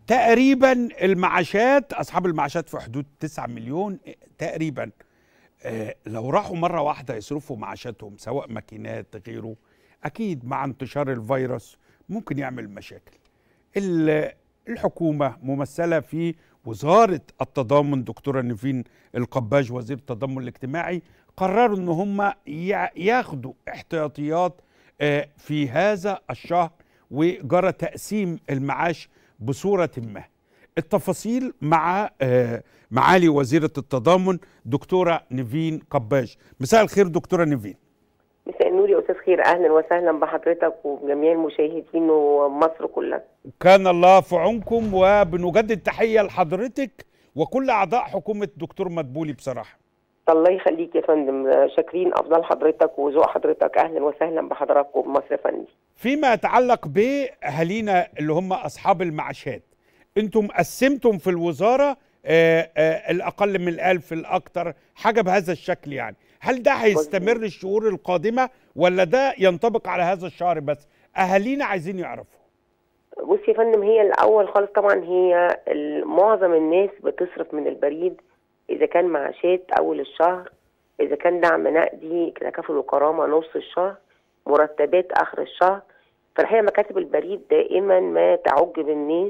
تقريبا المعاشات اصحاب المعاشات في حدود 9 مليون تقريبا آه لو راحوا مره واحده يصرفوا معاشاتهم سواء ماكينات غيره اكيد مع انتشار الفيروس ممكن يعمل مشاكل الحكومه ممثله في وزاره التضامن دكتوره نيفين القباج وزير التضامن الاجتماعي قرروا ان هم ياخدوا احتياطيات في هذا الشهر وجرى تقسيم المعاش بصوره ما التفاصيل مع معالي وزيره التضامن دكتوره نيفين قباج مساء الخير دكتوره نيفين مساء النور يا استاذ خير اهلا وسهلا بحضرتك وجميع المشاهدين ومصر كلها كان الله في عونكم وبنجدد تحيه لحضرتك وكل اعضاء حكومه دكتور مدبولي بصراحه الله يخليك يا فندم شاكرين افضل حضرتك وذوق حضرتك اهلا وسهلا بحضراتكم بمصر يا فندم فيما يتعلق باهالينا اللي هم اصحاب المعاشات انتم قسمتم في الوزاره آآ آآ الاقل من الالف الاكثر حاجه بهذا الشكل يعني هل ده هيستمر الشهور القادمه ولا ده ينطبق على هذا الشهر بس اهالينا عايزين يعرفوا بص يا فندم هي الاول خالص طبعا هي معظم الناس بتصرف من البريد اذا كان معاشات اول الشهر اذا كان دعم نقدي تكافل وكرامه نص الشهر مرتبات اخر الشهر فالحقيقه مكاتب البريد دائما ما تعج بالناس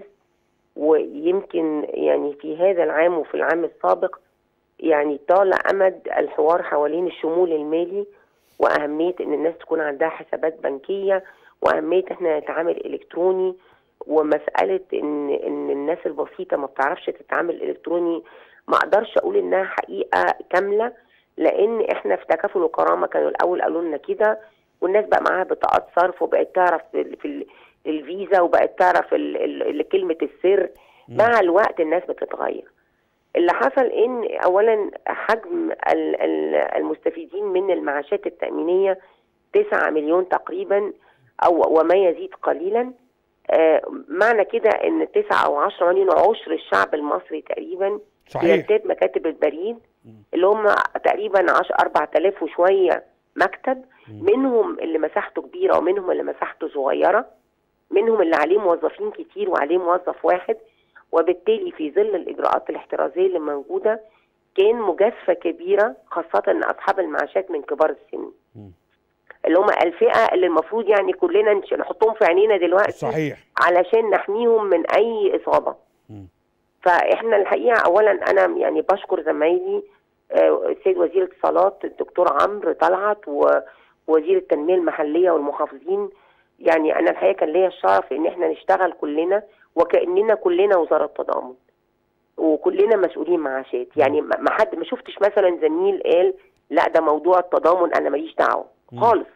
ويمكن يعني في هذا العام وفي العام السابق يعني طال امد الحوار حوالين الشمول المالي واهميه ان الناس تكون عندها حسابات بنكيه واهميه احنا نتعامل الكتروني ومساله ان ان الناس البسيطه ما بتعرفش تتعامل الكتروني ما اقدرش اقول انها حقيقه كامله لان احنا في تكافل وكرامه كانوا الاول قالوا لنا كده والناس بقى معاها بطاقات صرف وبقت تعرف في الفيزا وبقت تعرف ال ال كلمه السر مع الوقت الناس بتتغير اللي حصل ان اولا حجم المستفيدين من المعاشات التامينيه 9 مليون تقريبا او وما يزيد قليلا آه معنى كده ان 9 او 10 مليون عشر الشعب المصري تقريبا صحيح يرتاد مكاتب البريد اللي هم تقريبا 10 4000 وشويه مكتب منهم اللي مساحته كبيره ومنهم اللي مساحته صغيره منهم اللي عليه موظفين كتير وعليه موظف واحد وبالتالي في ظل الاجراءات الاحترازيه اللي موجوده كان مجازفه كبيره خاصه ان اصحاب المعاشات من كبار السن اللي هم الفئه اللي المفروض يعني كلنا نحطهم في عينينا دلوقتي صحيح علشان نحميهم من اي اصابه م. فاحنا الحقيقه اولا انا يعني بشكر زمايلي السيد وزير الاتصالات الدكتور عمرو طلعت ووزير التنميه المحليه والمحافظين يعني انا الحقيقه كان ليا الشرف ان احنا نشتغل كلنا وكاننا كلنا وزاره التضامن وكلنا مسؤولين معاشات يعني ما حد ما شفتش مثلا زميل قال لا ده موضوع التضامن انا ماليش دعوه خالص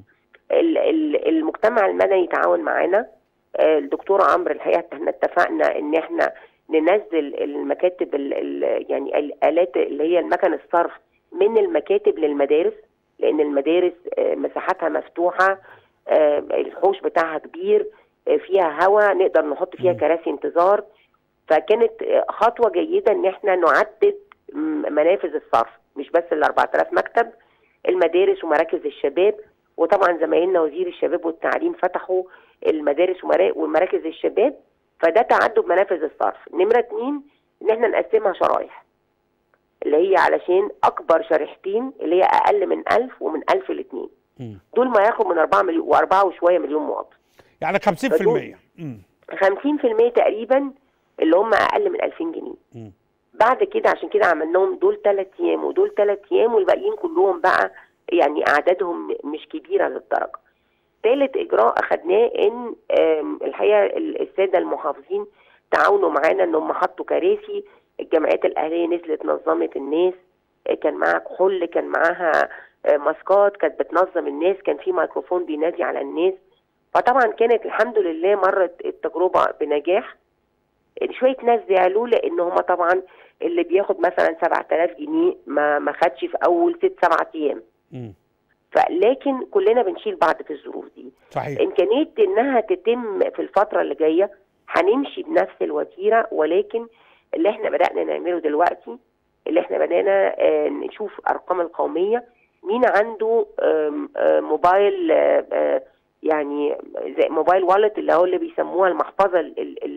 المجتمع المدني تعاون معانا الدكتور عمرو الحقيقه احنا اتفقنا ان احنا ننزل المكاتب ال ال يعني الالات اللي هي المكن الصرف من المكاتب للمدارس لان المدارس مساحاتها مفتوحه الحوش بتاعها كبير فيها هواء نقدر نحط فيها كراسي انتظار فكانت خطوه جيده ان احنا نعدد منافذ الصرف مش بس ال 4000 مكتب المدارس ومراكز الشباب وطبعا زمايلنا وزير الشباب والتعليم فتحوا المدارس ومراكز الشباب فده تعدد منافذ الصرف نمره اتنين ان احنا نقسمها شرايح اللي هي علشان اكبر شريحتين اللي هي اقل من 1000 ومن 1000 ل 2 دول ما ياخدوا من 4 مليون و4 وشويه مليون مواطن يعني 50% 50% تقريبا اللي هم اقل من 2000 جنيه م. بعد كده عشان كده عملناهم دول ثلاث ايام ودول ثلاث ايام والباقيين كلهم بقى يعني اعدادهم مش كبيره للدرجه ثالث اجراء اخذناه ان الحقيقه الساده المحافظين تعاونوا معانا ان هم حطوا كراسي الجمعيات الاهليه نزلت نظمت الناس كان معاها كحول كان معاها ماسكات كانت بتنظم الناس كان في ميكروفون بينادي على الناس فطبعا كانت الحمد لله مرت التجربه بنجاح شويه ناس زعلوا لان هم طبعا اللي بياخد مثلا 7000 جنيه ما ما خدش في اول ست سبعة ايام م. فلكن كلنا بنشيل بعض في الظروف دي صحيح امكانيه انها تتم في الفتره اللي جايه هنمشي بنفس الوتيره ولكن اللي احنا بدانا نعمله دلوقتي اللي احنا بدانا آه نشوف ارقام القوميه مين عنده آه آه موبايل يعني زي موبايل والت اللي هو اللي بيسموها المحفظه المحفظه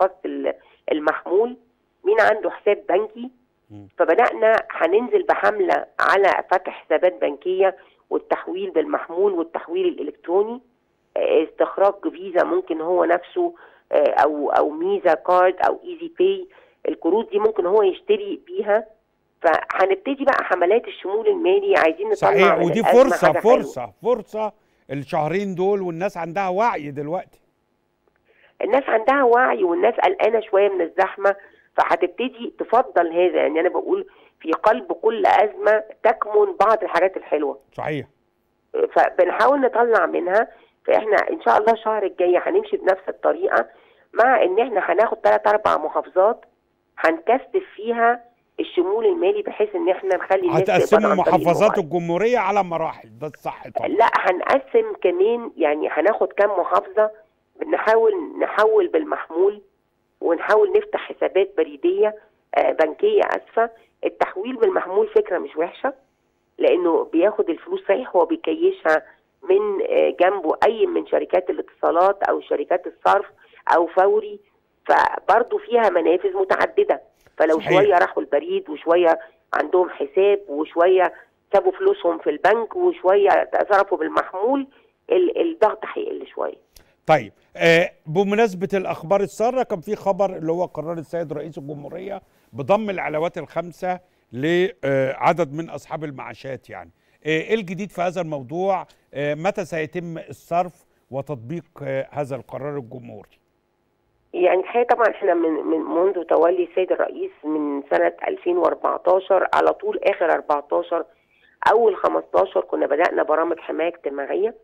محفظه ال- المحمول مين عنده حساب بنكي مم. فبدانا هننزل بحمله على فتح حسابات بنكيه والتحويل بالمحمول والتحويل الالكتروني آه، استخراج فيزا ممكن هو نفسه آه، او او ميزا كارد او ايزي باي الكروت دي ممكن هو يشتري بيها فهنبتدي بقى حملات الشمول المالي عايزين نطلع صحيح من ودي الأزمة فرصه حاجة حلوة. فرصه فرصه الشهرين دول والناس عندها وعي دلوقتي الناس عندها وعي والناس قلقانه شويه من الزحمه فهتبتدي تفضل هذا يعني انا بقول في قلب كل ازمه تكمن بعض الحاجات الحلوه صحيح فبنحاول نطلع منها فاحنا ان شاء الله الشهر الجاي هنمشي بنفس الطريقه مع ان احنا هناخد ثلاث اربع محافظات هنكثف فيها الشمول المالي بحيث ان احنا نخلي الناس تقبض هتقسموا عن طريق محافظات الموبايل. الجمهوريه على مراحل ده الصح طبعا لا هنقسم كمان يعني هناخد كام محافظة نحاول نحول بالمحمول ونحاول نفتح حسابات بريدية آه، بنكية أسفة التحويل بالمحمول فكرة مش وحشة لأنه بياخد الفلوس صحيح هو بيكيشها من آه، جنبه أي من شركات الاتصالات أو شركات الصرف أو فوري فبرضه فيها منافذ متعددة فلو صحيح. شوية راحوا البريد وشوية عندهم حساب وشوية سابوا فلوسهم في البنك وشويه صرفوا بالمحمول ال- الضغط هيقل شويه طيب آه بمناسبة الأخبار السارة كان في خبر اللي هو قرار السيد رئيس الجمهورية بضم العلاوات الخمسة لعدد من أصحاب المعاشات يعني آه إيه الجديد في هذا الموضوع آه متى سيتم الصرف وتطبيق آه هذا القرار الجمهوري يعني الحقيقه طبعا احنا من من منذ تولي السيد الرئيس من سنه 2014 على طول اخر 14 اول 15 كنا بدانا برامج حمايه اجتماعيه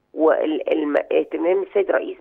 واهتمام السيد الرئيس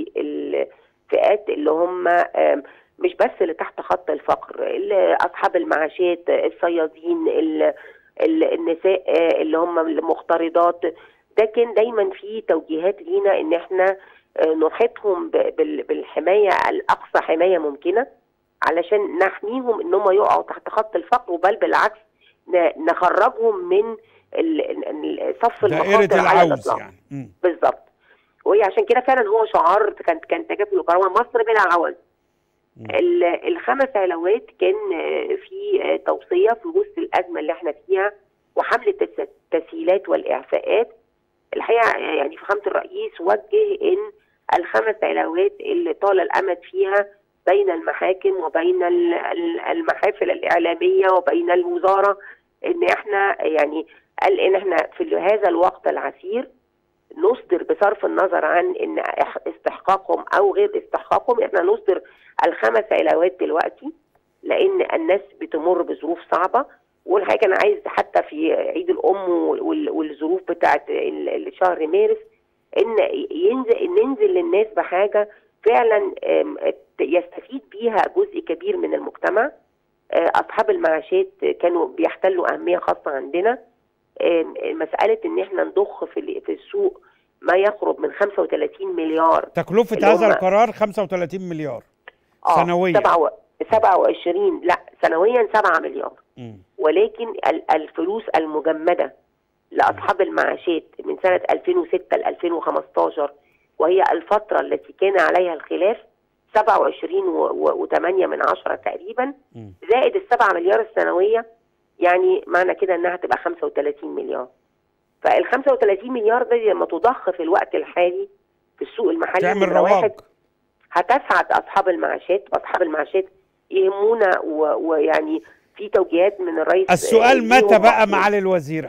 بالفئات اللي هم آم، مش بس اللي تحت خط الفقر اللي اصحاب المعاشات الصيادين ال- ال- النساء آه، اللي هم المخترضات ده كان دايما في توجيهات لينا ان احنا آه، نحيطهم ب- بال- بالحمايه الاقصى حمايه ممكنه علشان نحميهم ان هم يقعوا تحت خط الفقر وبل بالعكس ن- نخرجهم من ال- ال- صف دائرة المخاطر على العوز الإطلاق. يعني مم. بالظبط وهي عشان كده فعلا هو شعار كان كان تكافل وكرامه مصر بلا عوز مم. ال- الخمس علاوات كان آه، في آه، توصيه في وسط الازمه اللي احنا فيها وحمله التس- التسهيلات والاعفاءات الحقيقه آه، يعني فخامه الرئيس وجه ان الخمس علاوات اللي طال الامد فيها بين المحاكم وبين ال- ال- المحافل الاعلاميه وبين الوزاره ان احنا يعني قال ان احنا في هذا الوقت العسير نصدر بصرف النظر عن ان إح- استحقاقهم او غير استحقاقهم احنا نصدر الخمس علاوات دلوقتي لان الناس بتمر بظروف صعبه والحقيقه انا عايز حتى في عيد الام وال- والظروف بتاعت ال- شهر مارس ان ينزل ننزل للناس بحاجه فعلا آم، يستفيد بيها جزء كبير من المجتمع آه، اصحاب المعاشات كانوا بيحتلوا اهميه خاصه عندنا آم، مساله ان احنا نضخ في ال- في السوق ما يقرب من 35 مليار تكلفة اللي هذا هم- القرار 35 مليار اه سنويا. 27 لا سنويا 7 مليار مم. ولكن ال- الفلوس المجمده لاصحاب المعاشات من سنه 2006 ل 2015 وهي الفتره التي كان عليها الخلاف 27 و8 من عشرة تقريبا مم. زائد ال 7 مليار السنويه يعني معنى كده انها هتبقى 35 مليار فال 35 مليار ده لما تضخ في الوقت الحالي في السوق المحلي تعمل نمرة واحد رواج هتسعد اصحاب المعاشات واصحاب المعاشات يهمونا و- ويعني في توجيهات من الرئيس السؤال ليهم متى بقى مخصوص. معالي الوزيرة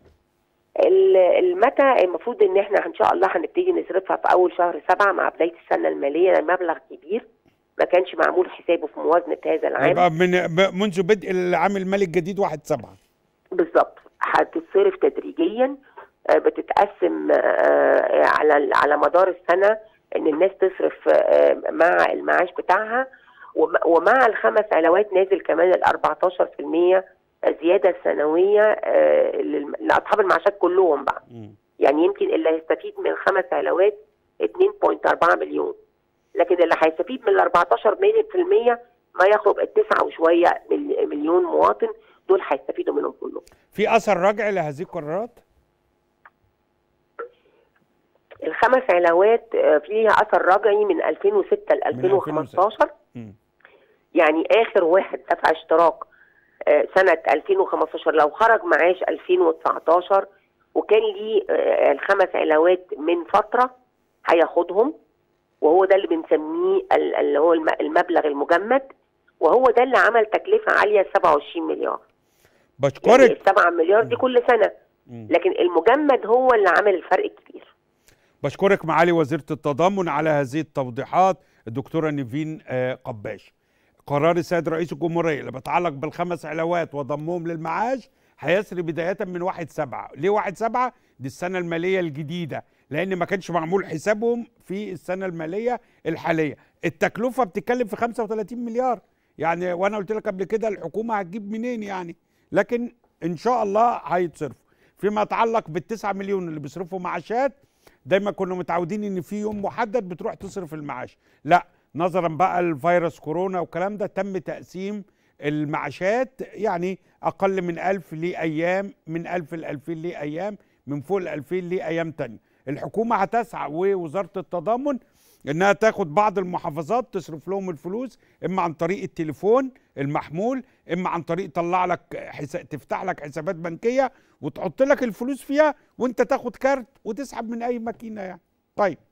ال- المتى المفروض ان احنا ان شاء الله هنبتدي نصرفها في اول شهر سبعة مع بدايه السنه الماليه لأن مبلغ كبير ما كانش معمول حسابه في موازنه هذا العام يبقى من ب- منذ بدء العام المالي الجديد 1 7 بالظبط هتتصرف تدريجيا آه، بتتقسم آه، على على مدار السنه ان الناس تصرف آه، مع المعاش بتاعها وم- ومع الخمس علاوات نازل كمان ال 14% زياده سنويه آه، للم- لاصحاب المعاشات كلهم بقى يعني يمكن اللي هيستفيد من الخمس علاوات 2.4 مليون لكن اللي هيستفيد من ال 14% ما يقرب التسعة وشويه مل- مليون مواطن دول هيستفيدوا منهم كلهم في اثر رجعي لهذه القرارات الخمس علاوات آه، فيها اثر رجعي من 2006 ل 2015 مم. يعني اخر واحد دفع اشتراك آه، سنه 2015 لو خرج معاش 2019 وكان ليه آه، الخمس علاوات من فتره هياخدهم وهو ده اللي بنسميه ال- اللي هو الم- المبلغ المجمد وهو ده اللي عمل تكلفه عاليه 27 مليار يعني بشكرك ال 7 مليار دي كل سنه مم. لكن المجمد هو اللي عمل الفرق الكبير بشكرك معالي وزيرة التضامن على هذه التوضيحات الدكتورة نيفين آه، قباش قرار السيد رئيس الجمهورية اللي بيتعلق بالخمس علاوات وضمهم للمعاش هيسري بداية من واحد سبعة ليه واحد سبعة دي السنة المالية الجديدة لأن ما كانش معمول حسابهم في السنة المالية الحالية التكلفة بتتكلم في 35 مليار يعني وأنا قلت لك قبل كده الحكومة هتجيب منين يعني لكن إن شاء الله هيتصرفوا فيما يتعلق بالتسعة مليون اللي بيصرفوا معاشات دايما كنا متعودين ان في يوم محدد بتروح تصرف المعاش لا نظرا بقى الفيروس كورونا والكلام ده تم تقسيم المعاشات يعني اقل من ألف لأيام من ألف لألفين لأيام من فوق الألفين لأيام تانية الحكومة هتسعى ووزارة التضامن انها تاخد بعض المحافظات تصرف لهم الفلوس اما عن طريق التليفون المحمول اما عن طريق طلع لك حساب تفتح لك حسابات بنكيه وتحط لك الفلوس فيها وانت تاخد كارت وتسحب من اي ماكينه يعني طيب